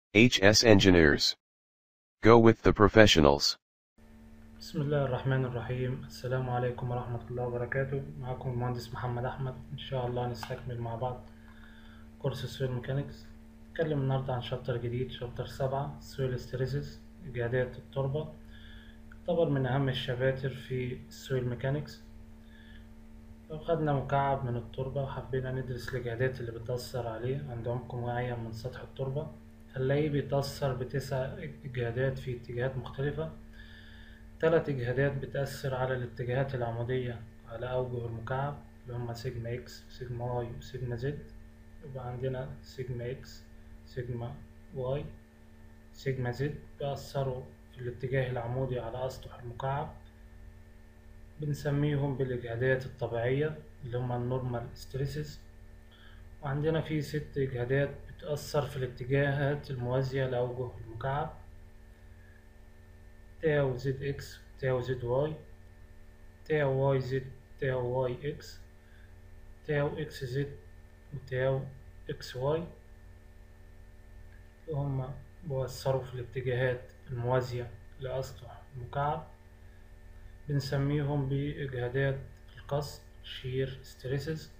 HS Engineers. Go with the professionals. بسم الله الرحمن الرحيم السلام عليكم ورحمة الله وبركاته معكم المهندس محمد أحمد إن شاء الله نستكمل مع بعض كورس سويل ميكانيكس نتكلم النهاردة عن شابتر جديد شابتر سبعة سويل ستريسز إجهادات التربة يعتبر من أهم الشباتر في السويل ميكانيكس لو خدنا مكعب من التربة وحبينا ندرس الإجهادات اللي بتأثر عليه عند عمق معين من سطح التربة هنلاقيه بيتأثر بتسع إجهادات في اتجاهات مختلفة تلات إجهادات بتأثر على الاتجاهات العمودية على أوجه المكعب اللي هما سيجما إكس سيجما واي وسيجما زد يبقى عندنا سيجما إكس سيجما واي سيجما زد بيأثروا في الاتجاه العمودي على أسطح المكعب بنسميهم بالإجهادات الطبيعية اللي هما النورمال ستريسز وعندنا في ست إجهادات بتأثر في الاتجاهات الموازية لأوجه المكعب تاو زد إكس تاو زد واي تاو واي زد تاو واي إكس تاو إكس زد وتاو إكس واي هما بيأثروا في الاتجاهات الموازية لأسطح المكعب بنسميهم بإجهادات القص شير ستريسز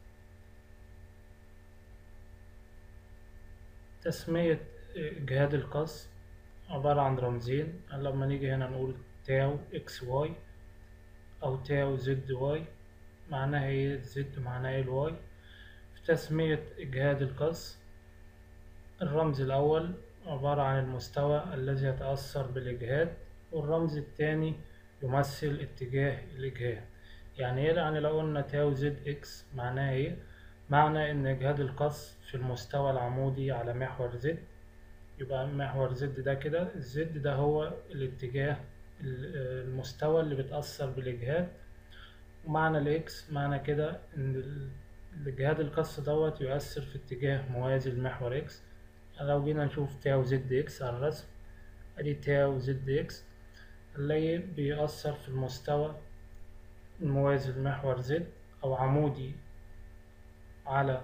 تسمية إجهاد القص عبارة عن رمزين لما نيجي هنا نقول تاو إكس واي أو تاو زد واي معناها إيه الزد معناها إيه الواي في تسمية إجهاد القص الرمز الأول عبارة عن المستوى الذي يتأثر بالإجهاد والرمز الثاني يمثل اتجاه الإجهاد يعني إيه يعني لو قلنا تاو زد إكس معناه إيه؟ معنى إن إجهاد القص في المستوى العمودي على محور زد يبقى محور زد ده كده الزد ده هو الاتجاه المستوى اللي بتأثر بالإجهاد ومعنى الإكس معنى كده إن الإجهاد القص دوت يؤثر في اتجاه موازي لمحور إكس لو جينا نشوف تاو زد إكس على الرسم أدي تاو زد إكس نلاقي بيأثر في المستوى الموازي لمحور زد أو عمودي على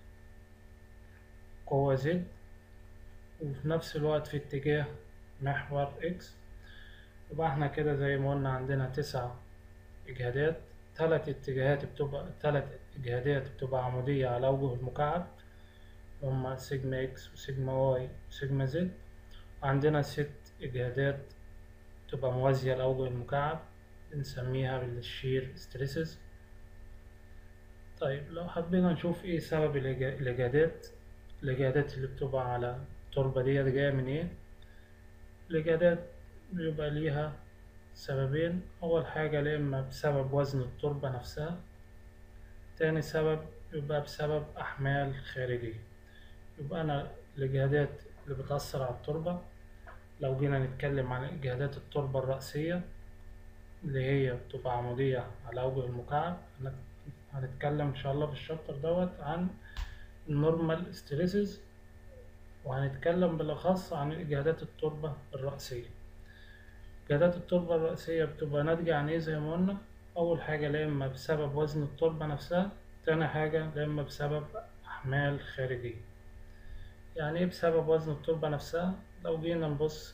قوة زد وفي نفس الوقت في اتجاه محور إكس يبقى احنا كده زي ما قلنا عندنا تسع إجهادات تلات اتجاهات بتبقى تلات إجهادات بتبقى عمودية على أوجه المكعب هما سيجما إكس وسيجما واي وسيجما زد وعندنا ست إجهادات تبقى موازية لأوجه المكعب بنسميها بالشير ستريسز طيب لو حبينا نشوف ايه سبب الإجهادات الإجهادات اللي بتبقى على التربة ديت جاية من ايه الإجهادات بيبقى ليها سببين أول حاجة يا إما بسبب وزن التربة نفسها تاني سبب يبقى بسبب أحمال خارجية يبقى أنا الإجهادات اللي بتأثر على التربة لو جينا نتكلم عن إجهادات التربة الرأسية اللي هي بتبقى عمودية على أوجه المكعب هنتكلم إن شاء الله في الشابتر دوت عن النورمال ستريسز وهنتكلم بالأخص عن إجهادات التربة الرأسية إجهادات التربة الرأسية بتبقى ناتجة عن إيه زي ما قلنا أول حاجة لا إما بسبب وزن التربة نفسها تاني حاجة لا إما بسبب أحمال خارجية يعني إيه بسبب وزن التربة نفسها لو جينا نبص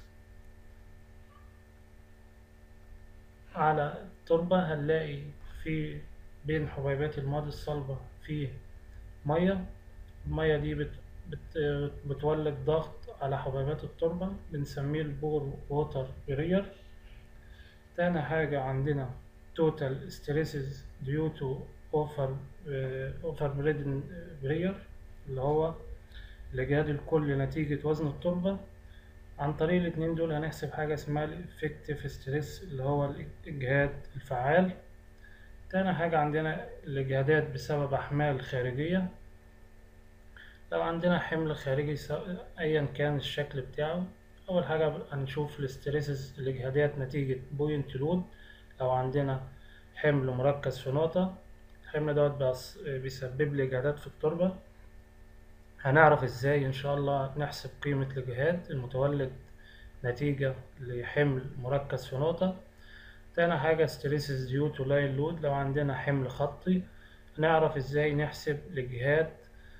على التربة هنلاقي في بين حبيبات المواد الصلبة في مية المية دي بت بت بتولد ضغط على حبيبات التربة بنسميه البور ووتر برير تاني حاجة عندنا total stresses due to over over برير اللي هو الإجهاد الكلي نتيجة وزن التربة عن طريق الاتنين دول هنحسب حاجة اسمها الإفكتيف ستريس اللي هو الإجهاد الفعال تاني حاجة عندنا الإجهادات بسبب أحمال خارجية لو عندنا حمل خارجي أيا كان الشكل بتاعه أول حاجة هنشوف الاستريسز الإجهادات نتيجة بوينت لود لو عندنا حمل مركز في نقطة الحمل دوت بيسبب لي إجهادات في التربة هنعرف ازاي ان شاء الله نحسب قيمة الإجهاد المتولد نتيجة لحمل مركز في نقطة تاني حاجة stresses due to line load لو عندنا حمل خطي نعرف ازاي نحسب الإجهاد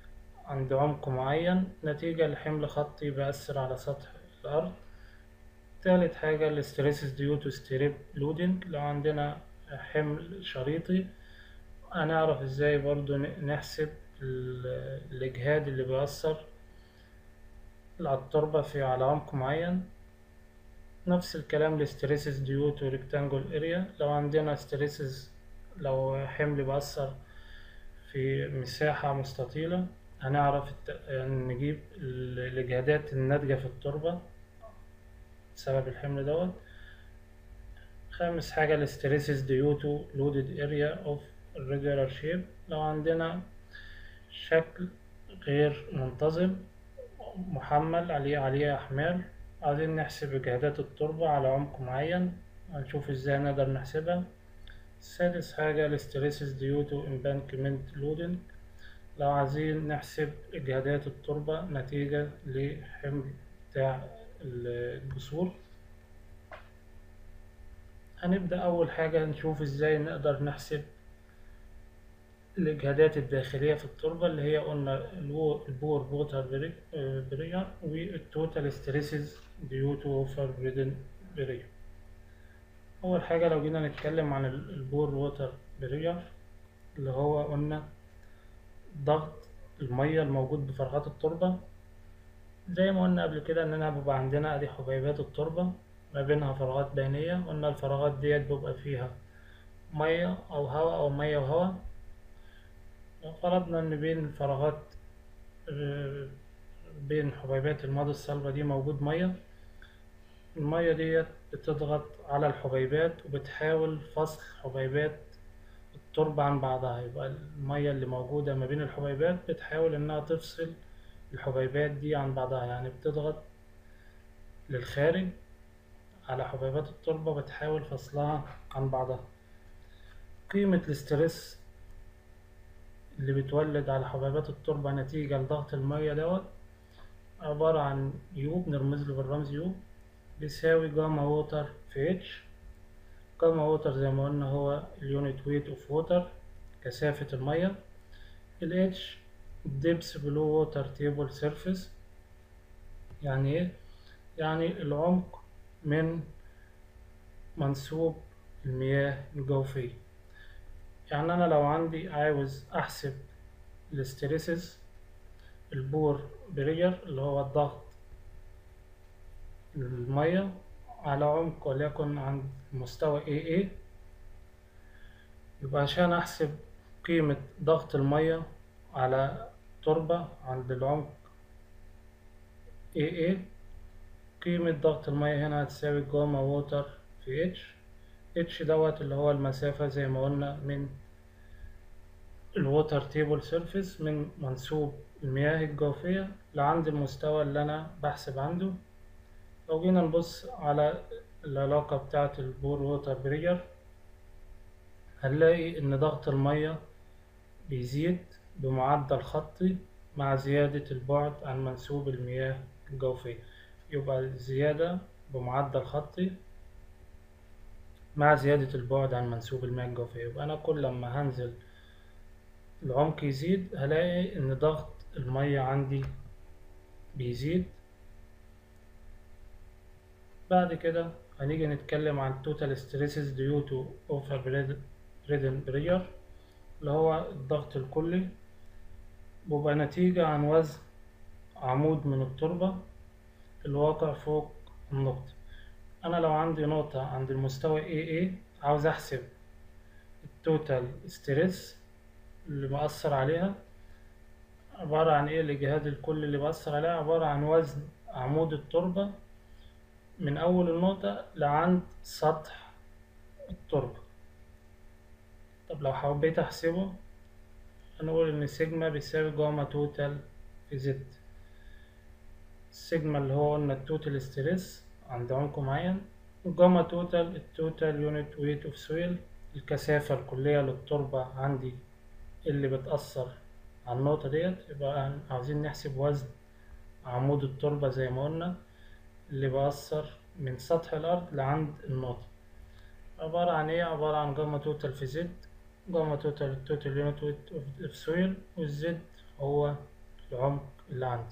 عند عمق معين نتيجة لحمل خطي بيأثر على سطح الأرض تالت حاجة ال stresses due to strip loading لو عندنا حمل شريطي هنعرف ازاي برضو ن- نحسب ال- الإجهاد اللي بيأثر على التربة في على عمق معين نفس الكلام ل stresses due to rectangle area لو عندنا stresses لو حمل بيأثر في مساحة مستطيلة هنعرف الت- يعني نجيب ال- الإجهادات الناتجة في التربة بسبب الحمل دوت خامس حاجة ال stresses due to loaded area of irregular shape لو عندنا شكل غير منتظم محمل عليه عليه أحمال عايزين نحسب إجهادات التربة على عمق معين هنشوف ازاي نقدر نحسبها سادس حاجة ال stresses due to embankment loading لو عايزين نحسب إجهادات التربة نتيجة لحمل بتاع الجسور هنبدأ أول حاجة نشوف ازاي نقدر نحسب الإجهادات الداخلية في التربة اللي هي قلنا الو- البور ووتر بريشر والتوتال ستريسز ديو تو اوفر بريدن بريشر أول حاجة لو جينا نتكلم عن ال- البور ووتر بريشر اللي هو قلنا ضغط المية الموجود بفراغات التربة زي ما قلنا قبل كده إننا بيبقى عندنا أدي حبيبات التربة ما بينها فراغات بينية قلنا الفراغات ديت بيبقى فيها مية أو هواء أو مية وهواء لو فرضنا إن بين الفراغات آه، بين حبيبات المواد الصلبة دي موجود مية المية ديت بتضغط على الحبيبات وبتحاول فصل حبيبات التربة عن بعضها يبقى المية اللي موجودة ما بين الحبيبات بتحاول إنها تفصل الحبيبات دي عن بعضها يعني بتضغط للخارج على حبيبات التربة بتحاول فصلها عن بعضها قيمة الاسترس اللي بتولد على حبيبات التربة نتيجة لضغط المية دوت عبارة عن يو بنرمز له بالرمز يو بيساوي جاما ووتر في اتش جاما ووتر زي ما قلنا هو اليونت ويت اوف ووتر كثافة المية ال H depth below water table surface يعني ايه؟ يعني العمق من منسوب المياه الجوفية يعني أنا لو عندي عاوز أحسب الاستريسز البور بريجر اللي هو الضغط المية على عمق وليكن عند مستوى AA يبقى عشان أحسب قيمة ضغط المية على تربة عند العمق AA قيمة ضغط المية هنا هتساوي جاما ووتر في اتش اتش دوت اللي هو المسافة زي ما قلنا من الووتر تيبل سيرفيس من منسوب المياه الجوفية لعند المستوى اللي أنا بحسب عنده لو جينا نبص على العلاقة بتاعة البور ووتر بريجر هنلاقي إن ضغط المية بيزيد بمعدل خطي مع زيادة البعد عن منسوب المياه الجوفية يبقى زيادة بمعدل خطي مع زيادة البعد عن منسوب المياه الجوفية يبقى أنا كل لما هنزل العمق يزيد هلاقي إن ضغط المية عندي بيزيد بعد كده هنيجي نتكلم عن total stresses due to overridden pressure اللي هو الضغط الكلي بيبقى نتيجة عن وزن عمود من التربة الواقع فوق النقطة أنا لو عندي نقطة عند المستوى AA عاوز أحسب التوتال ستريس اللي مأثر عليها عبارة عن إيه الإجهاد الكلي اللي بأثر عليها عبارة عن وزن عمود التربة من أول النقطة لعند سطح التربة طب لو حبيت أحسبه هنقول إن سيجما بيساوي جاما توتال في زد السيجما اللي هو قلنا التوتال ستريس عند عمق معين وجاما توتال التوتال يونت ويت اوف سويل الكثافة الكلية للتربة عندي اللي بتأثر على النقطة ديت يبقى عاوزين نحسب وزن عمود التربة زي ما قلنا اللي بأثر من سطح الأرض لعند النقطة عبارة عن إيه؟ عبارة عن جاما توتال في زد جاما توتال التوتال يونت ويت اوف سويل والزد هو العمق اللي عندي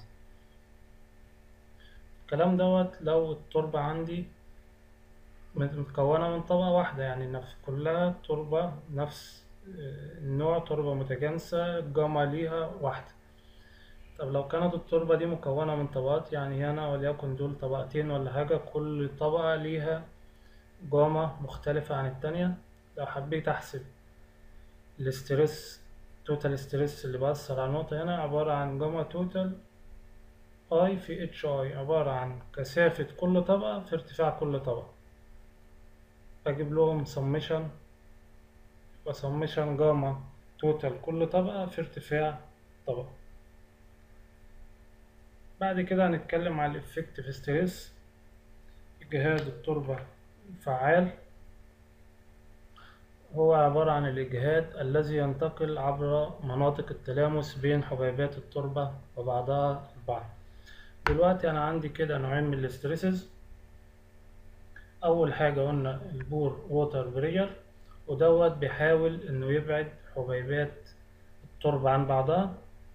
الكلام دوت لو التربة عندي متكونة من طبقة واحدة يعني نفس كلها تربة نفس النوع تربة متجانسة الجامعة ليها واحدة طب لو كانت التربة دي مكونة من طبقات يعني هنا وليكن دول طبقتين ولا حاجة كل طبقة ليها جامة مختلفة عن التانية لو حبيت أحسب الاسترس توتال ستريس اللي بأثر على النقطة هنا عبارة عن جاما توتال اي في اتش اي عبارة عن كثافة كل طبقة في ارتفاع كل طبقة أجيب لهم سميشن يبقى سميشن جاما توتال كل طبقة في ارتفاع طبقة بعد كده هنتكلم على الافكتيف ستريس إجهاد التربة الفعال هو عبارة عن الإجهاد الذي ينتقل عبر مناطق التلامس بين حبيبات التربة وبعضها البعض دلوقتي أنا عندي كده نوعين من الاستريسز أول حاجة قلنا البور ووتر برير ودوت بيحاول إنه يبعد حبيبات التربة عن بعضها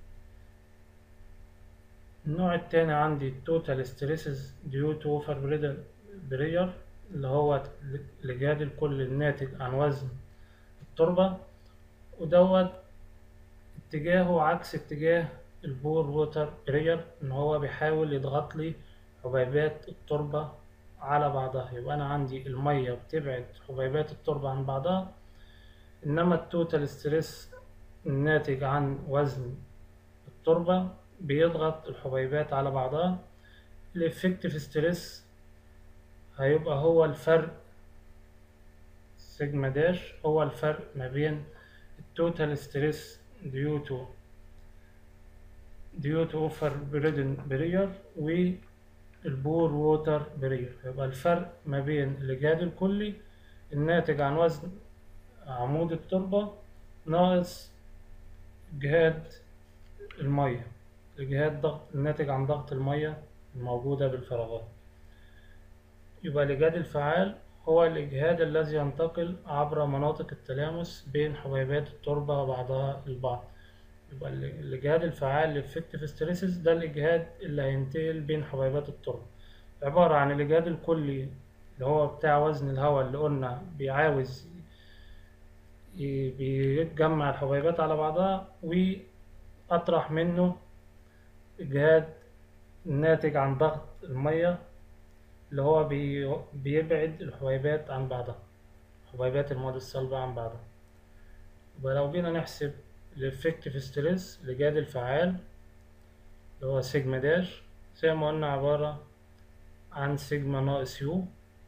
النوع التاني عندي التوتال ستريسز ديو تو اوفر برير اللي هو الإجهاد الكلي الناتج عن وزن التربة ودوت اتجاهه عكس اتجاه البور ووتر برير إن هو بيحاول يضغط لي حبيبات التربة على بعضها يبقى أنا عندي المية بتبعد حبيبات التربة عن بعضها إنما التوتال ستريس الناتج عن وزن التربة بيضغط الحبيبات على بعضها الإفكتيف ستريس هيبقى هو الفرق سيجما داش هو الفرق ما بين التوتال ستريس ديو تو ديو تو اوفر بريدن برير والبور ووتر برير يبقى الفرق ما بين الإجهاد الكلي الناتج عن وزن عمود التربة ناقص إجهاد المية إجهاد ضغط الناتج عن ضغط المية الموجودة بالفراغات يبقى الإجهاد الفعال هو الإجهاد الذي ينتقل عبر مناطق التلامس بين حبيبات التربة وبعضها البعض يبقى الإجهاد الفعال للفكتيف ستريسز ده الإجهاد اللي هينتقل بين حبيبات التربة عبارة عن الإجهاد الكلي اللي هو بتاع وزن الهواء اللي قلنا بيعاوز بيجمع الحبيبات على بعضها وأطرح منه إجهاد الناتج عن ضغط المية اللي هو بي بيبعد الحبيبات عن بعضها حبيبات المواد الصلبة عن بعضها يبقى لو جينا نحسب الإفكتيف ستريس الإجهاد الفعال اللي هو سيجما داش زي ما قلنا عبارة عن سيجما ناقص يو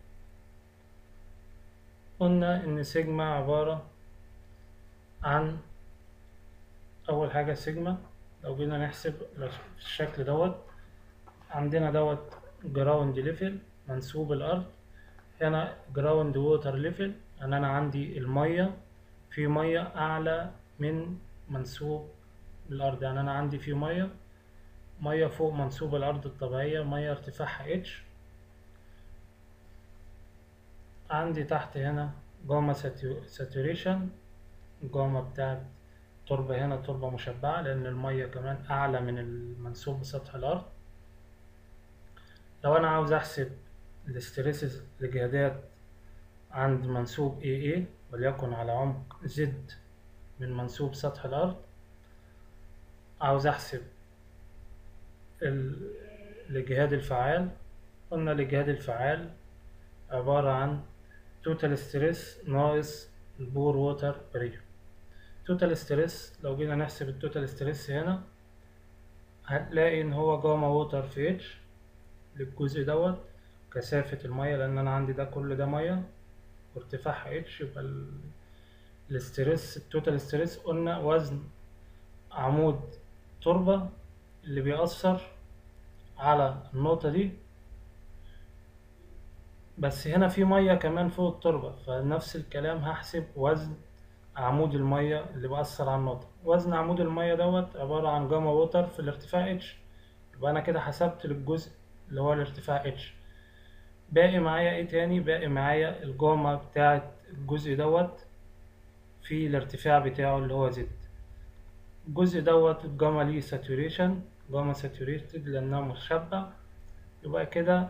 قلنا إن سيجما عبارة عن أول حاجة سيجما لو جينا نحسب في الشكل دوت عندنا دوت جراوند ليفل منسوب الأرض هنا جراوند ووتر ليفل يعني أنا عندي المية في مية أعلى من منسوب الأرض يعني أنا عندي في مية مية فوق منسوب الأرض الطبيعية مية ارتفاعها اتش عندي تحت هنا جاما ساتوريشن الجاما بتاعت التربة هنا تربة مشبعة لأن المية كمان أعلى من المنسوب بسطح الأرض لو أنا عاوز أحسب الاستريسز الإجهادات عند منسوب AA وليكن على عمق Z من منسوب سطح الأرض عاوز أحسب الإجهاد الفعال قلنا الإجهاد الفعال عبارة عن توتال ستريس ناقص البور ووتر برير توتال ستريس لو جينا نحسب التوتال ستريس هنا هتلاقي ان هو جاما ووتر في اتش للجزء دوت كثافة المية لان انا عندي ده كل ده مية وارتفاعها اتش يبقى الاستريس التوتال ستريس قلنا وزن عمود تربة اللي بيأثر على النقطة دي بس هنا في مية كمان فوق التربة فنفس الكلام هحسب وزن عمود المية اللي بأثر على النقطة وزن عمود المية دوت عبارة عن جاما ووتر في الارتفاع اتش يبقى أنا كده حسبت للجزء اللي هو الارتفاع اتش باقي معايا ايه تاني باقي معايا الجاما بتاعت الجزء دوت في الارتفاع بتاعه اللي هو زد الجزء دوت الجاما ليه ساتوريشن جاما ساتوريتد لأنها مشبع يبقى كده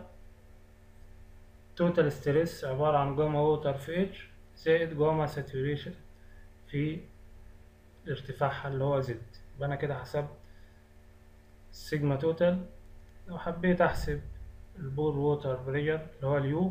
توتال ستريس عبارة عن جاما ووتر في اتش زائد جاما ساتوريشن في ارتفاعها اللي هو زد يبقى أنا كده حسبت السيجما توتال لو حبيت أحسب البور ووتر بريجر اللي هو اليو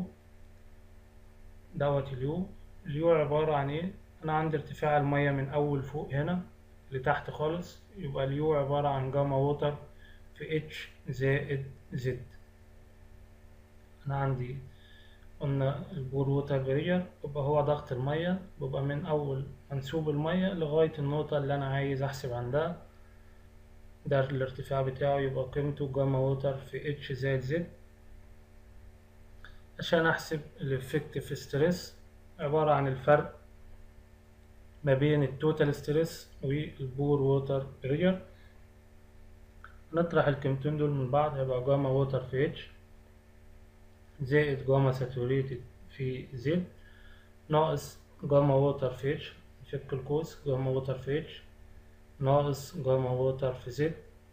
دوت اليو اليو عبارة عن ايه أنا عندي ارتفاع المية من أول فوق هنا لتحت خالص يبقى اليو عبارة عن جاما ووتر في اتش زائد زد أنا عندي قلنا البور ووتر بريجر يبقى هو ضغط المية بيبقى من أول منسوب المية لغاية النقطة اللي أنا عايز أحسب عندها ده الارتفاع بتاعه يبقى قيمته جاما ووتر في اتش زائد زد عشان أحسب الإفكتيف ستريس عبارة عن الفرق ما بين التوتال ستريس والبور ووتر بريجر نطرح القيمتين دول من بعض هيبقى جاما ووتر في اتش زائد جاما ساتوريتد في زد ناقص جاما ووتر في اتش نفك القوس جاما ووتر في اتش ناقص جاما ووتر في زد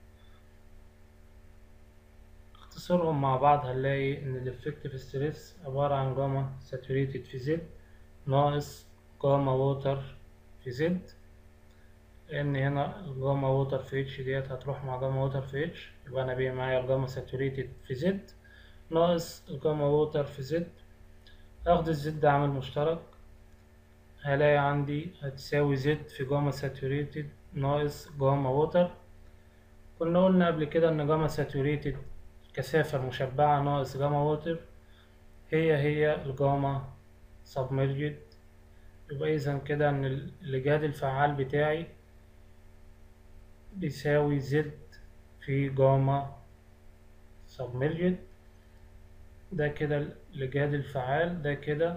اختصرهم مع بعض هنلاقي ان الافكتيف ستريس عبارة عن جاما ساتوريتد في زد ناقص جاما ووتر في زد لان هنا الجاما ووتر في اتش ديت هتروح مع جاما ووتر في اتش يبقى انا بقى معايا الجاما ساتوريتد في زد ناقص الجاما ووتر في زد اخد الزد عامل مشترك هلاقي عندي هتساوي زد في جاما ساتوريتد ناقص جاما ووتر كنا قلنا قبل كده ان جاما ساتوريتد كثافة مشبعة ناقص جاما ووتر هي هي الجاما سبمرجد يبقى إذا كده إن الإجهاد الفعال بتاعي بيساوي زد في جاما سبمرجد ده كده الإجهاد الفعال ده كده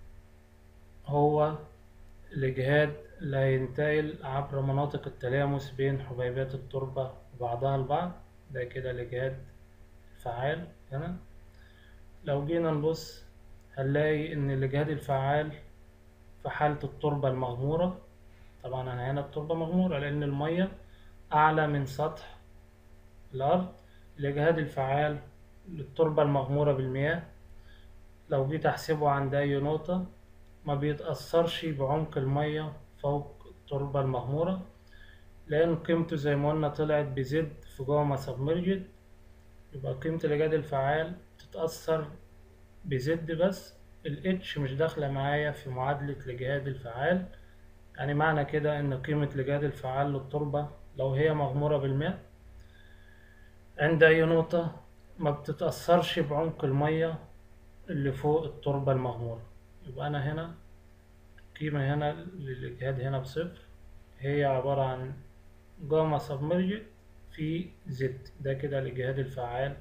هو الإجهاد اللي هينتقل عبر مناطق التلامس بين حبيبات التربة وبعضها البعض ده كده الإجهاد الفعال هنا لو جينا نبص هنلاقي إن الإجهاد الفعال في حالة التربة المغمورة طبعا أنا هنا التربة مغمورة لأن المية أعلى من سطح الأرض الإجهاد الفعال للتربة المغمورة بالمياه لو جيت أحسبه عند أي نقطة ما بيتأثرش بعمق المية فوق التربة المغمورة لأن قيمته زي ما قلنا طلعت بزد في جاما سبمرجد يبقى قيمة الإجهاد الفعال بتتأثر بزد بس الاتش مش داخلة معايا في معادلة الإجهاد الفعال يعني معنى كده إن قيمة الإجهاد الفعال للتربة لو هي مغمورة بالماء عند أي نقطة ما بتتأثرش بعمق المية اللي فوق التربة المغمورة يبقى أنا هنا القيمة هنا للإجهاد هنا بصفر هي عبارة عن جاما سبمرجد في زد ده كده الإجهاد الفعال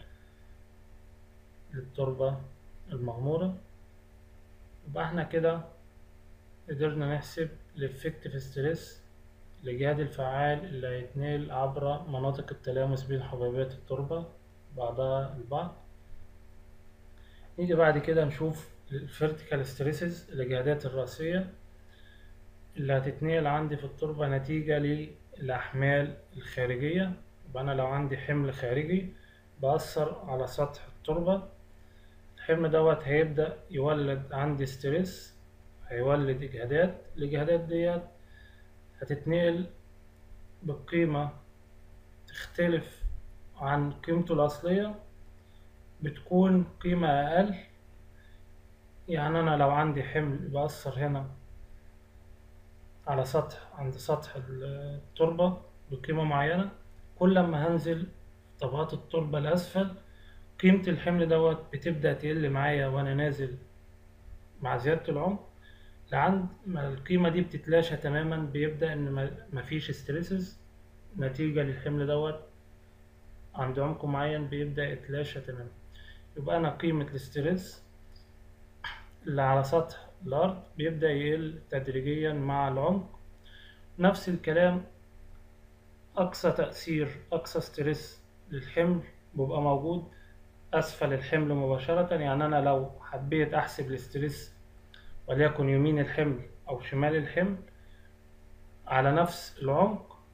للتربة المغمورة يبقى احنا كده قدرنا نحسب الافكتيف ستريس الإجهاد الفعال اللي هيتنقل عبر مناطق التلامس بين حبيبات التربة بعضها البعض نيجي بعد كده نشوف الفيرتيكال ستريسز الإجهادات الرأسية اللي هتتنقل عندي في التربة نتيجة للأحمال الخارجية يبقى أنا لو عندي حمل خارجي بأثر على سطح التربة الحمل دوت هيبدأ يولد عندي ستريس هيولد إجهادات الإجهادات ديت هتتنقل بقيمة تختلف عن قيمته الأصلية بتكون قيمة أقل يعني أنا لو عندي حمل بأثر هنا على سطح عند سطح التربة بقيمة معينة كل ما هنزل طبقات التربة لأسفل قيمة الحمل دوت بتبدأ تقل معايا وأنا نازل مع زيادة العمق لعند ما القيمة دي بتتلاشى تماما بيبدأ إن مفيش ستريسز نتيجة للحمل دوت عند عمق معين بيبدأ يتلاشى تماما يبقى أنا قيمة الاسترس اللي على سطح الأرض بيبدأ يقل تدريجيا مع العمق نفس الكلام أقصى تأثير أقصى ستريس للحمل بيبقى موجود أسفل الحمل مباشرة يعني أنا لو حبيت أحسب الاسترس وليكن يمين الحمل أو شمال الحمل على نفس العمق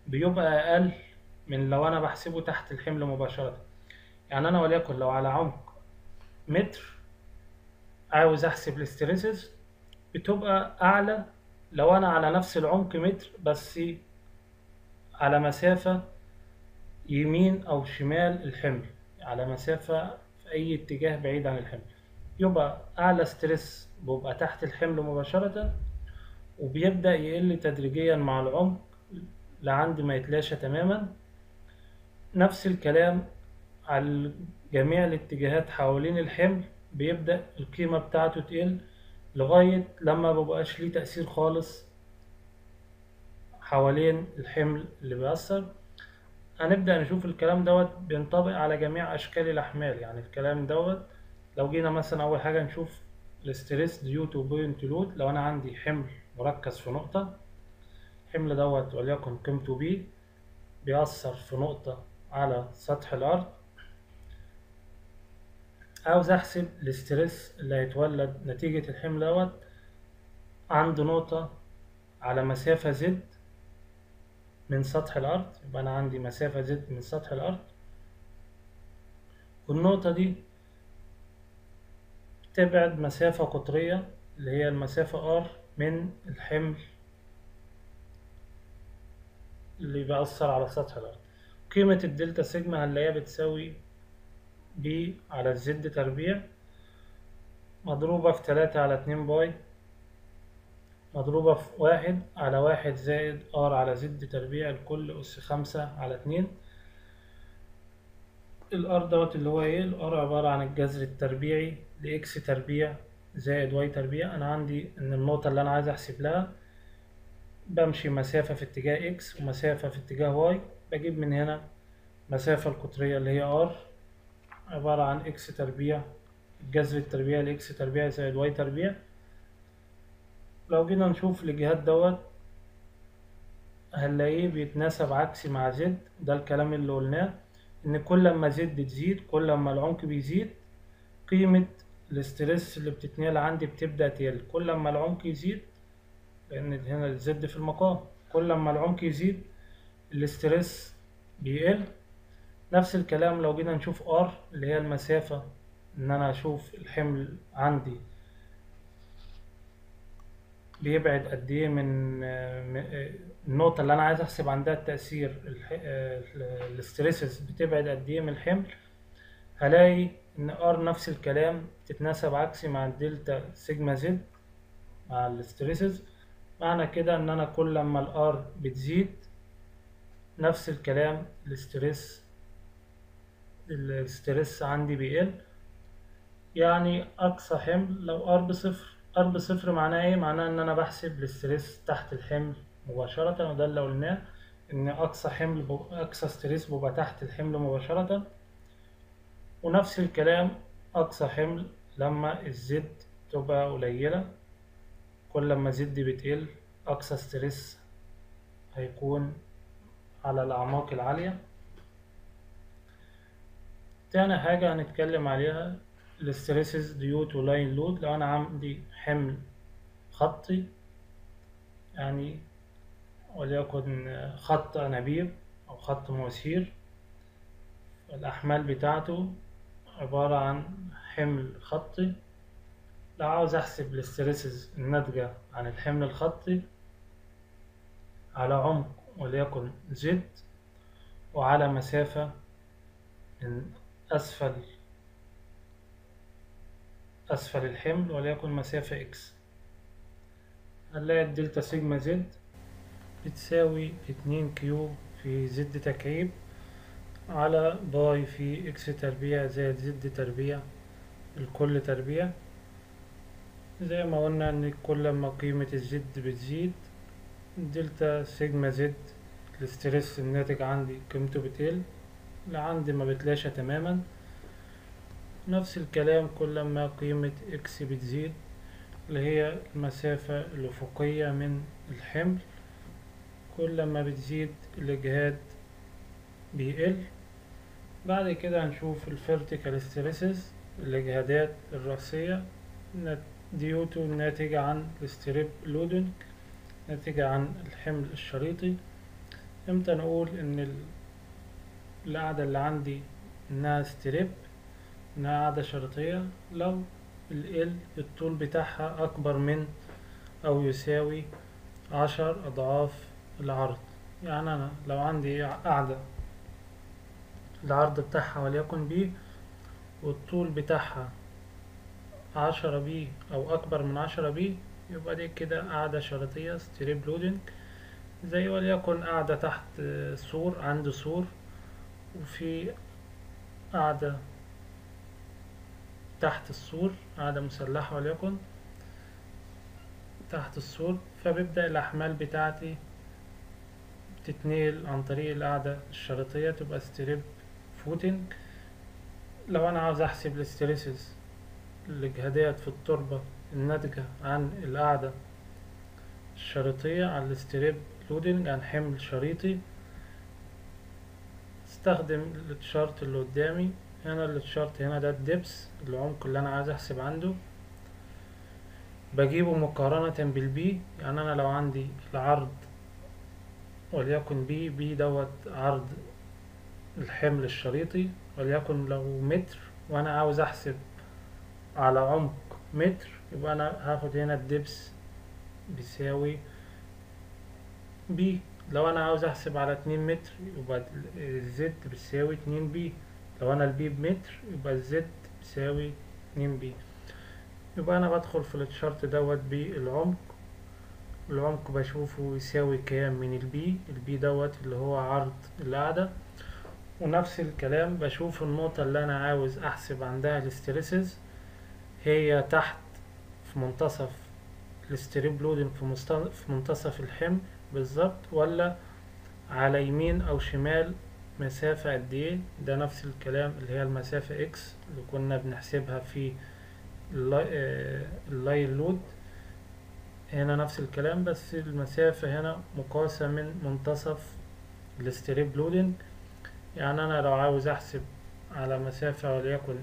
بيبقى أقل من لو أنا بحسبه تحت الحمل مباشرة يعني أنا وليكن لو على عمق متر عاوز أحسب الاستريسز بتبقى أعلى لو أنا على نفس العمق متر بس على مسافة يمين أو شمال الحمل على مسافة في أي اتجاه بعيد عن الحمل يبقى أعلى ستريس بيبقى تحت الحمل مباشرة وبيبدأ يقل تدريجيا مع العمق لعند ما يتلاشى تماما نفس الكلام على جميع الاتجاهات حوالين الحمل بيبدأ القيمة بتاعته تقل لغاية لما مبقاش ليه تأثير خالص حوالين الحمل اللي بيأثر هنبدأ نشوف الكلام دوت بينطبق على جميع أشكال الأحمال يعني الكلام دوت لو جينا مثلا أول حاجة نشوف الاستريس ديو تو بوينت لود لو أنا عندي حمل مركز في نقطة الحمل دوت وليكن قيمته بي بيأثر في نقطة على سطح الأرض عاوز أحسب الاسترس اللي هيتولد نتيجة الحمل دوت عند نقطة على مسافة زد من سطح الأرض يبقى أنا عندي مسافة زد من سطح الأرض والنقطة دي تبعد مسافة قطرية اللي هي المسافة R من الحمل اللي بيأثر على سطح الأرض قيمة الدلتا سيجما هنلاقيها بتساوي ب على الزد تربيع مضروبة في تلاتة على اتنين باي مضروبة في واحد على واحد زائد ار على زد تربيع الكل أس خمسة على اتنين الار دوت اللي هو ايه الار عبارة عن الجذر التربيعي لإكس تربيع زائد واي تربيع أنا عندي إن النقطة اللي أنا عايز أحسب لها بمشي مسافة في اتجاه إكس ومسافة في اتجاه واي بجيب من هنا مسافة القطرية اللي هي ار عبارة عن إكس تربيع الجذر التربيع لإكس تربيع زائد واي تربيع لو جينا نشوف الجهات دوت هنلاقيه بيتناسب عكسي مع زد ده الكلام اللي قلناه إن كل ما زد تزيد كل ما العمق بيزيد قيمة الاسترس اللي بتتنقل عندي بتبدأ تقل كل ما العمق يزيد لأن هنا الزد في المقام كل ما العمق يزيد الاسترس بيقل نفس الكلام لو جينا نشوف R اللي هي المسافة إن أنا أشوف الحمل عندي بيبعد قد إيه من النقطة اللي أنا عايز أحسب عندها التأثير الاستريسز بتبعد قد إيه من الحمل هلاقي إن R نفس الكلام تتناسب عكسي مع الدلتا سيجما زد مع الاستريسز معنى كده إن أنا كل ما الآر بتزيد نفس الكلام الاستريس الاسترس عندي بيقل يعني أقصى حمل لو ار بصفر ار بصفر معناه ايه؟ معناه ان انا بحسب الاسترس تحت الحمل مباشرة وده اللي قلناه ان اقصى حمل ب... اقصى ستريس بيبقى تحت الحمل مباشرة ونفس الكلام اقصى حمل لما الزد تبقى قليلة كل ما زد بتقل اقصى ستريس هيكون على الاعماق العالية تاني حاجة هنتكلم عليها الاستريسز ديو تو لاين لود لو أنا عندي حمل خطي يعني وليكن خط أنابيب أو خط مواسير الأحمال بتاعته عبارة عن حمل خطي لو عاوز أحسب الاستريسز الناتجة عن الحمل الخطي على عمق وليكن زد وعلى مسافة من أسفل أسفل الحمل وليكن مسافة إكس هنلاقي الدلتا سيجما زد بتساوي اتنين كيو في زد تكعيب على باي في إكس تربيع زائد زد تربيع الكل تربيع زي ما قلنا إن كل ما قيمة الزد بتزيد دلتا سيجما زد الاسترس الناتج عندي قيمته بتقل لعند ما بتلاشى تماما نفس الكلام كل ما قيمة اكس بتزيد اللي هي المسافة الأفقية من الحمل كل ما بتزيد الإجهاد بيقل بعد كده هنشوف الفيرتيكال ستريسز الإجهادات الرأسية ديوتو الناتجة عن الستريب لودنج ناتجة عن الحمل الشريطي امتى نقول ان ال- القاعدة اللي عندي انها ستريب انها قاعدة شريطية لو ال L الطول بتاعها اكبر من او يساوي عشر اضعاف العرض يعني انا لو عندي قاعدة العرض بتاعها وليكن بي والطول بتاعها عشرة بي او اكبر من عشرة بي يبقى دي كده قاعدة شريطية ستريب لودنج زي وليكن قاعدة تحت سور عند سور وفي قاعدة تحت السور قاعدة مسلحة وليكن تحت السور فبيبدأ الأحمال بتاعتي تتنقل عن طريق القاعدة الشريطية تبقى ستريب فوتنج لو أنا عاوز أحسب الاستريسز الإجهادات في التربة الناتجة عن القاعدة الشريطية على الستريب لودنج عن حمل شريطي استخدم التشارت اللي قدامي هنا التشارت هنا ده الدبس العمق اللي انا عايز احسب عنده بجيبه مقارنة بالبي يعني انا لو عندي العرض وليكن بي بي دوت عرض الحمل الشريطي وليكن لو متر وانا عاوز احسب على عمق متر يبقى انا هاخد هنا الدبس بيساوي بي لو انا عاوز احسب على اتنين متر يبقى الزد بتساوي اتنين بي لو انا البي بمتر يبقى الزد بتساوي اتنين بي يبقى انا بدخل في التشارت دوت بالعمق العمق بشوفه يساوي كام من البي البي دوت اللي هو عرض القاعدة ونفس الكلام بشوف النقطة اللي انا عاوز احسب عندها الاستريسز هي تحت في منتصف الستريب لودنج في, مست... في منتصف الحمل بالظبط ولا على يمين او شمال مسافة قد ايه ده نفس الكلام اللي هي المسافة اكس اللي كنا بنحسبها في اللاين لود هنا نفس الكلام بس المسافة هنا مقاسة من منتصف الستريب لودنج يعني انا لو عاوز احسب على مسافة وليكن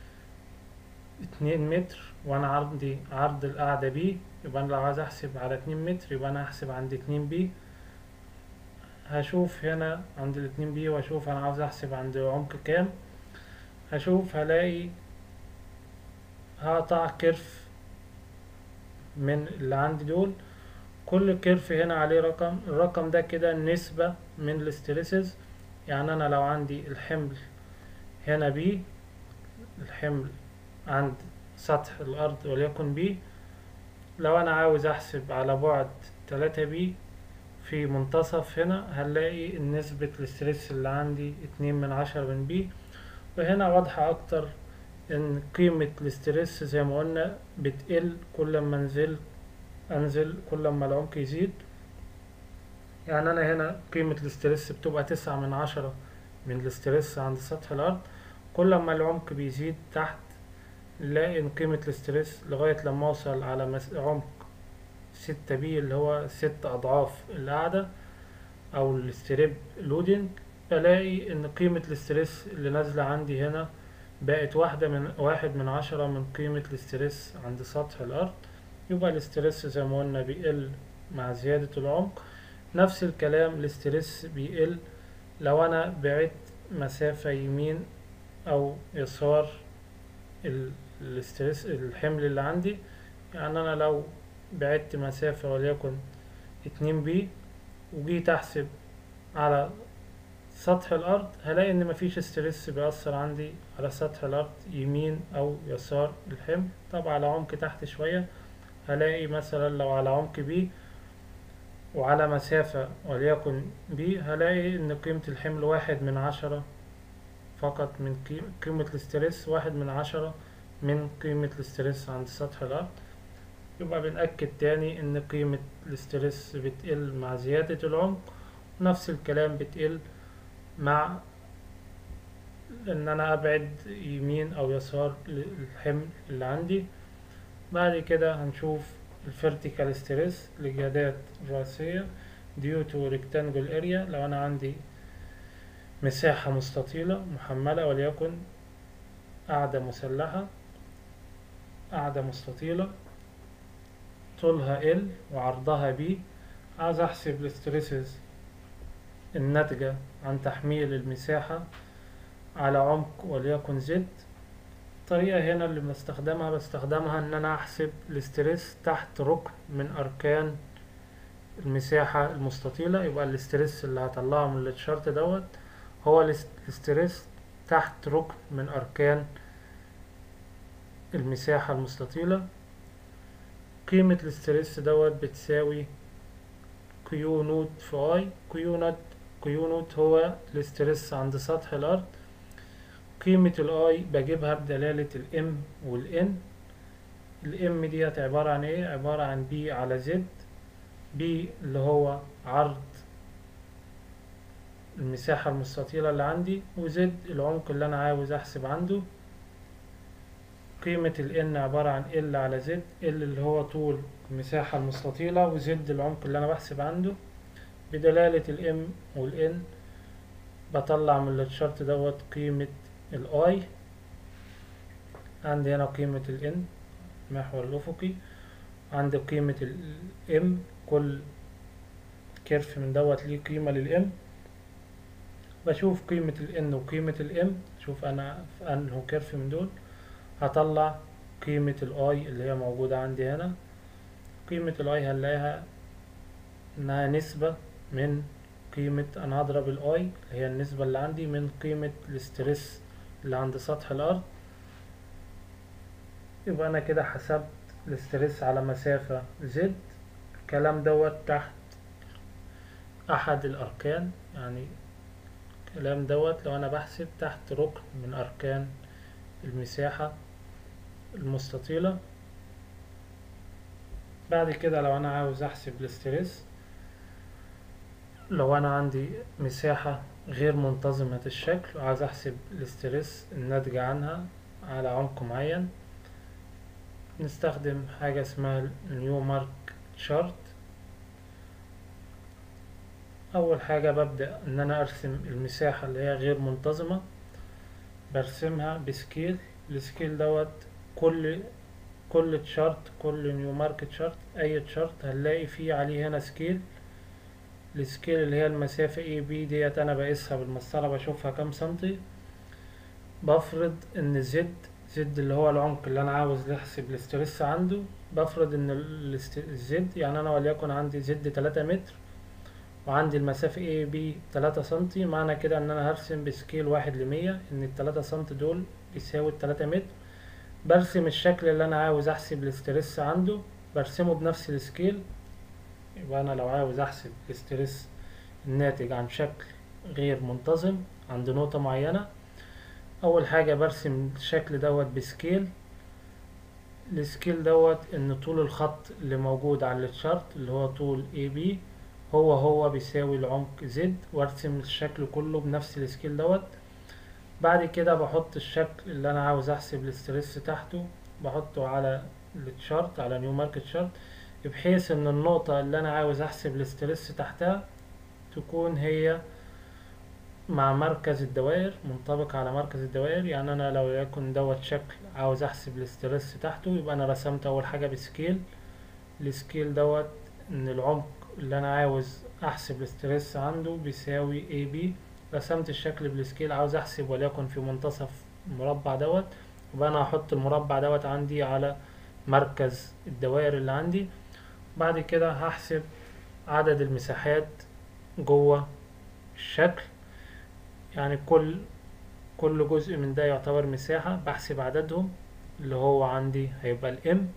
اتنين متر وانا عندي عرض القاعدة بي يبقى انا لو عايز احسب على اتنين متر يبقى انا هحسب عند اتنين بي هشوف هنا عند الاتنين بي واشوف انا عاوز احسب عند عمق كام هشوف هلاقي هقطع كيرف من اللي عندي دول كل كيرف هنا عليه رقم الرقم ده كده نسبة من الاستريسز يعني انا لو عندي الحمل هنا بي الحمل عند سطح الارض وليكن بي لو انا عاوز احسب على بعد تلاتة بي في منتصف هنا هنلاقي نسبة الاسترس اللي عندي اتنين من عشرة من بي وهنا واضحة اكتر ان قيمة الاسترس زي ما قلنا بتقل كل ما انزل انزل كل ما العمق يزيد يعني انا هنا قيمة الاسترس بتبقى تسعة من عشرة من الاسترس عند سطح الارض كل ما العمق بيزيد تحت نلاقي ان قيمة الاسترس لغاية لما اوصل على مس... عمق ستة بي اللي هو ست اضعاف القاعدة او الاستريب لودنج بلاقي ان قيمة الاسترس اللي نازلة عندي هنا بقت واحدة من واحد من عشرة من قيمة الاسترس عند سطح الارض يبقى الاسترس زي ما قلنا بيقل مع زيادة العمق نفس الكلام الاسترس بيقل لو انا بعدت مسافة يمين او يسار الاسترس الحمل اللي عندي يعني انا لو بعدت مسافة وليكن اتنين بي وجيت احسب على سطح الارض هلاقي ان مفيش استرس بيأثر عندي على سطح الارض يمين او يسار الحمل طب على عمق تحت شوية هلاقي مثلا لو على عمق بي وعلى مسافة وليكن بي هلاقي ان قيمة الحمل واحد من عشرة فقط من قيمة الاسترس واحد من عشرة من قيمة الاسترس عند سطح الأرض يبقى بنأكد تاني إن قيمة الاسترس بتقل مع زيادة العمق نفس الكلام بتقل مع إن أنا أبعد يمين أو يسار الحمل اللي عندي بعد كده هنشوف الفيرتيكال ستريس الإجهادات الرئيسية due to rectangle area لو أنا عندي مساحة مستطيلة محملة وليكن قاعدة مسلحة قاعدة مستطيلة طولها L وعرضها B عايز أحسب الستريسز الناتجة عن تحميل المساحة على عمق وليكن زد الطريقة هنا اللي بستخدمها بستخدمها ان انا احسب الاسترس تحت ركن من اركان المساحة المستطيلة يبقى الاسترس اللي هطلعه من الشرط دوت هو الاسترس تحت ركن من اركان المساحة المستطيلة قيمة الاسترس دوت بتساوي كيو نوت في اي كيو نوت كيو نوت هو الاسترس عند سطح الارض قيمة الاي بجيبها بدلالة الام والان الام ديت عبارة عن ايه عبارة عن بي على زد بي اللي هو عرض المساحة المستطيلة اللي عندي وزد العمق اللي انا عاوز احسب عنده قيمة ال n عبارة عن L على Z L اللي هو طول المساحة المستطيلة و Z العمق اللي أنا بحسب عنده بدلالة ال M وال N بطلع من الشرط دوت قيمة ال I عندي هنا قيمة ال N المحور الأفقي عندي قيمة ال M كل كيرف من دوت ليه قيمة لل M بشوف قيمة ال N وقيمة ال M شوف أنا في أنه كيرف من دول هطلع قيمة الاي اللي هي موجودة عندي هنا قيمة الاي هنلاقيها انها نسبة من قيمة انا هضرب الاي اللي هي النسبة اللي عندي من قيمة الاسترس اللي عند سطح الارض يبقى انا كده حسبت الاسترس على مسافة زد الكلام دوت تحت احد الاركان يعني الكلام دوت لو انا بحسب تحت ركن من اركان المساحة المستطيلة بعد كده لو انا عاوز احسب الاسترس لو انا عندي مساحة غير منتظمة الشكل وعاوز احسب الاسترس الناتجة عنها على عمق معين نستخدم حاجة اسمها نيو مارك شارت اول حاجة ببدأ ان انا ارسم المساحة اللي هي غير منتظمة برسمها بسكيل السكيل دوت كل كل تشارت كل نيو ماركت شارت اي تشارت هنلاقي فيه عليه هنا سكيل السكيل اللي هي المسافة اي بي ديت انا بقيسها بالمسطرة بشوفها كام سنتي بفرض ان زد زد اللي هو العمق اللي انا عاوز احسب الاسترس عنده بفرض ان الزد يعني انا وليكن عندي زد تلاتة متر وعندي المسافة اي بي تلاتة سنتي معنى كده ان انا هرسم بسكيل واحد لمية ان التلاتة سنتي دول يساوي التلاتة متر برسم الشكل اللي انا عاوز احسب الاسترس عنده برسمه بنفس السكيل يبقى انا لو عاوز احسب الاسترس الناتج عن شكل غير منتظم عند نقطة معينة اول حاجة برسم الشكل دوت بسكيل السكيل دوت ان طول الخط اللي موجود على الشارت اللي هو طول اي بي هو هو بيساوي العمق زد وارسم الشكل كله بنفس السكيل دوت بعد كده بحط الشكل اللي انا عاوز احسب الاسترس تحته بحطه على التشارت على نيو ماركت شارت بحيث ان النقطة اللي انا عاوز احسب الاسترس تحتها تكون هي مع مركز الدوائر منطبق على مركز الدوائر يعني انا لو يكن دوت شكل عاوز احسب الاسترس تحته يبقى انا رسمت اول حاجة بسكيل السكيل دوت ان العمق اللي انا عاوز احسب الاسترس عنده بيساوي اي بي رسمت الشكل بالسكيل عاوز احسب وليكن في منتصف المربع دوت يبقى انا هحط المربع دوت عندي على مركز الدوائر اللي عندي بعد كده هحسب عدد المساحات جوه الشكل يعني كل كل جزء من ده يعتبر مساحة بحسب عددهم اللي هو عندي هيبقى الام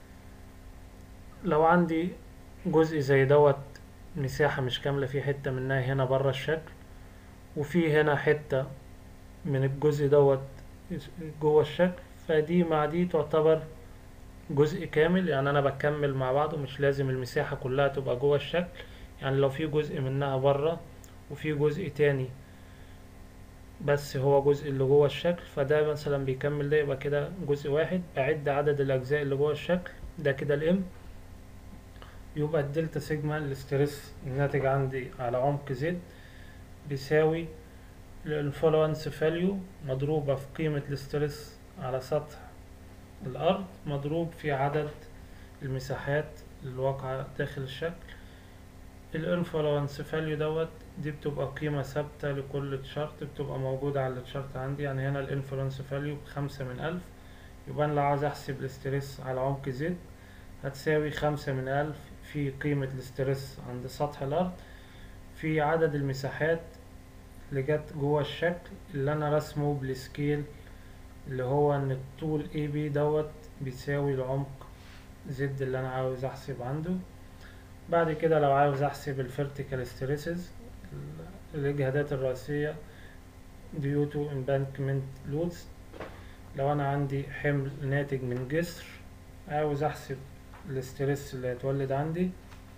لو عندي جزء زي دوت مساحة مش كاملة في حتة منها هنا برا الشكل وفي هنا حتة من الجزء دوت جوه الشكل فدي مع دي تعتبر جزء كامل يعني انا بكمل مع بعضه مش لازم المساحة كلها تبقى جوه الشكل يعني لو في جزء منها برا وفي جزء تاني بس هو جزء اللي جوه الشكل فده مثلا بيكمل ده يبقى كده جزء واحد بعد عدد الاجزاء اللي جوه الشكل ده كده الام يبقى الدلتا سيجما الاسترس الناتج عندي على عمق زد بيساوي الانفلونس فاليو مضروبة في قيمة الاسترس على سطح الأرض مضروب في عدد المساحات الواقعة داخل الشكل الانفلونس فاليو دوت دي بتبقى قيمة ثابتة لكل تشارت بتبقى موجودة على التشارت عندي يعني هنا الانفلونس فاليو بخمسة من ألف يبقى أنا لو عاوز أحسب الاسترس على عمق زد هتساوي خمسة من ألف في قيمة الاسترس عند سطح الأرض في عدد المساحات اللي جت جوه الشكل اللي أنا رسمه بالسكيل اللي هو إن الطول اي بي دوت بيساوي العمق زد اللي أنا عاوز أحسب عنده بعد كده لو عاوز أحسب الفيرتيكال ستريسز الإجهادات الرئيسية due to embankment loads لو أنا عندي حمل ناتج من جسر عاوز أحسب الاسترس اللي هيتولد عندي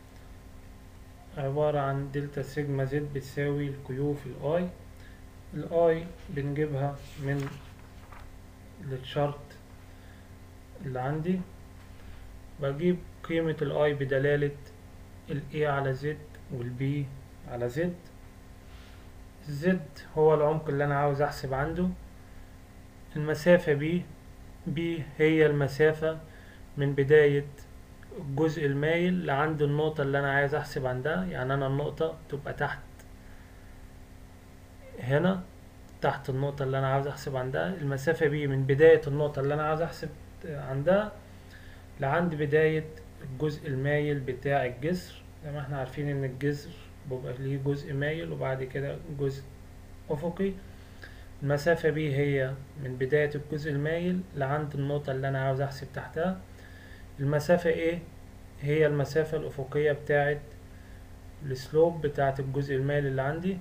عبارة عن دلتا سيجما زد بتساوي الكيو في الاي الاي بنجيبها من التشارت اللي عندي بجيب قيمة الاي بدلالة الاي على زد والبي على زد الزد هو العمق اللي انا عاوز احسب عنده المسافة بي بي هي المسافة من بداية الجزء المايل لعند النقطة اللي أنا عايز أحسب عندها يعني أنا النقطة تبقى تحت هنا تحت النقطة اللي أنا عاوز أحسب عندها المسافة بي من بداية النقطة اللي أنا عاوز أحسب عندها لعند بداية الجزء المايل بتاع الجسر زي ما احنا عارفين إن الجسر بيبقى ليه جزء مايل وبعد كده جزء أفقي المسافة بي هي من بداية الجزء المايل لعند النقطة اللي أنا عاوز أحسب تحتها المسافة ايه هي المسافة الأفقية بتاعت السلوب بتاعت الجزء المائل اللي عندي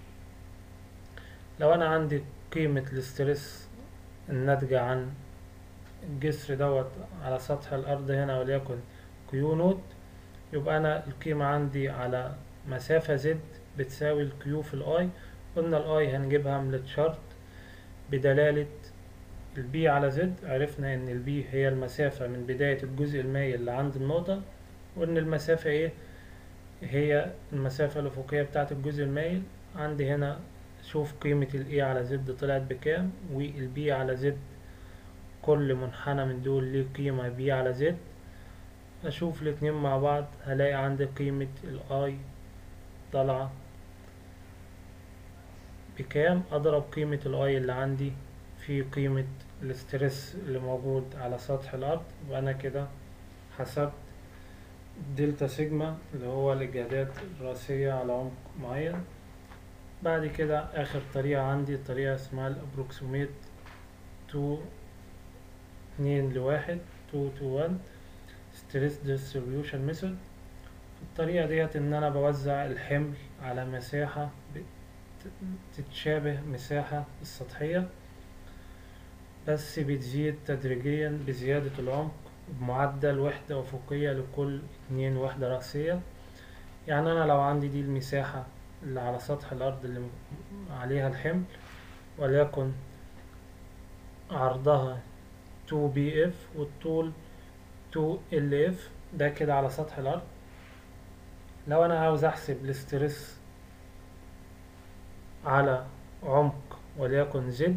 لو أنا عندي قيمة الاسترس الناتجة عن الجسر دوت على سطح الأرض هنا وليكن كيو نوت يبقى أنا القيمة عندي على مسافة زد بتساوي الكيو في الآي قلنا الآي هنجيبها من التشارت بدلالة البي على زد عرفنا ان البي هي المسافة من بداية الجزء المائل اللي عند النقطة وان المسافة ايه هي المسافة الأفقية بتاعة الجزء المائل عندي هنا شوف قيمة الاي على زد طلعت بكام والبي على زد كل منحنى من دول ليه قيمة بي على زد اشوف الاتنين مع بعض هلاقي عندي قيمة الاي طالعة بكام اضرب قيمة الاي اللي عندي في قيمة الاسترس اللي موجود على سطح الأرض وأنا كده حسبت دلتا سيجما اللي هو الإجهادات الرئيسية على عمق معين بعد كده آخر طريقة عندي طريقة اسمها الأبروكسيميت تو اتنين لواحد تو تو وان ستريس ديستريبيوشن ميثود الطريقة ديت إن أنا بوزع الحمل على مساحة تتشابه مساحة السطحية بس بتزيد تدريجيا بزيادة العمق بمعدل وحدة أفقية لكل اتنين وحدة رأسية يعني أنا لو عندي دي المساحة اللي على سطح الأرض اللي عليها الحمل وليكن عرضها 2BF والطول 2LF ده كده على سطح الأرض لو أنا عاوز أحسب الاسترس على عمق وليكن زد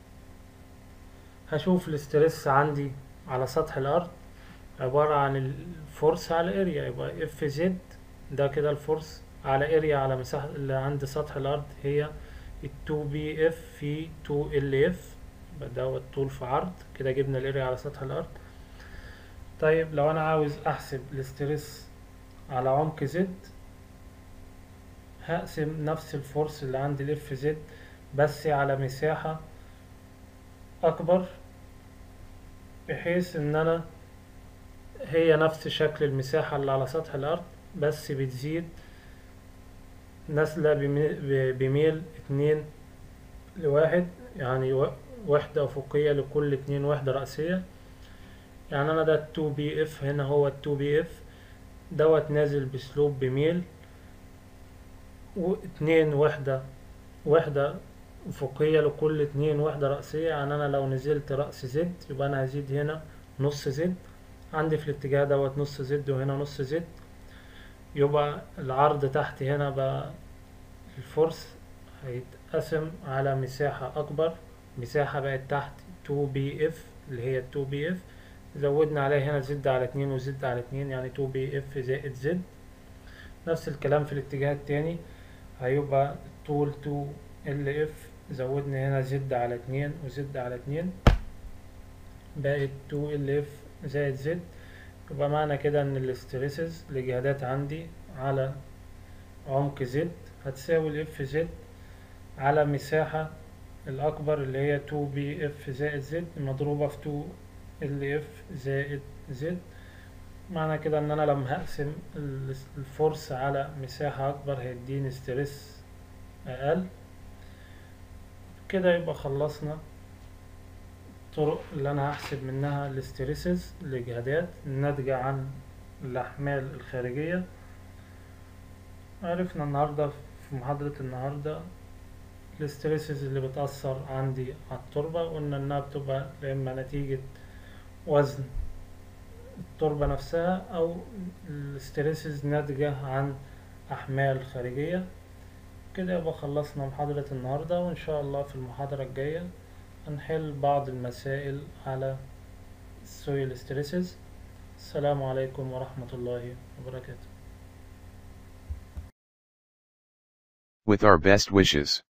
هشوف الاسترس عندي على سطح الأرض عبارة عن الفورس على اريا يبقى اف زد ده كده الفورس على اريا على مساحة اللي عند سطح الأرض هي التو بي اف في تو ال اف يبقى دوت طول في عرض كده جبنا الاريا على سطح الأرض طيب لو أنا عاوز أحسب الاسترس على عمق زد هقسم نفس الفورس اللي عند الاف زد بس على مساحة أكبر بحيث ان انا هي نفس شكل المساحة اللي على سطح الارض بس بتزيد نازلة بميل اتنين لواحد يعني وحدة افقية لكل اتنين وحدة رأسية يعني انا ده التو بي اف هنا هو التو بي اف دوت نازل بسلوب بميل واتنين وحدة وحدة أفقية لكل اتنين وحدة رأسية يعني أنا لو نزلت رأس زد يبقى أنا هزيد هنا نص زد عندي في الاتجاه دوت نص زد وهنا نص زد يبقى العرض تحت هنا بقى الفورس هيتقسم على مساحة أكبر مساحة بقت تحت 2 بي اف اللي هي 2 بي اف زودنا عليها هنا زد على اتنين وزد على اتنين يعني 2 بي اف زائد زد نفس الكلام في الاتجاه التاني هيبقى طول 2 ال اف زودنا هنا زد على اتنين وزد على اتنين بقت 2 ال اف زائد زد يبقى معنى كده ان الاستريسز الاجهادات عندي على عمق زد هتساوي الاف زد على مساحة الأكبر اللي هي 2 بي اف زائد زد مضروبة في 2 ال اف زائد زد معنى كده ان انا لما هقسم ال- الفورس على مساحة اكبر هيديني ستريس اقل كده يبقى خلصنا الطرق اللي انا هحسب منها الاستريسز الاجهادات الناتجة عن الاحمال الخارجية عرفنا النهاردة في محاضرة النهاردة الاستريسز اللي بتأثر عندي على التربة قلنا انها بتبقى يا اما نتيجة وزن التربة نفسها أو الاستريسز ناتجة عن أحمال خارجية كده يبقى خلصنا محاضرة النهاردة وإن شاء الله في المحاضرة الجاية هنحل بعض المسائل على السويل ستريسز السلام عليكم ورحمة الله وبركاته With our best wishes.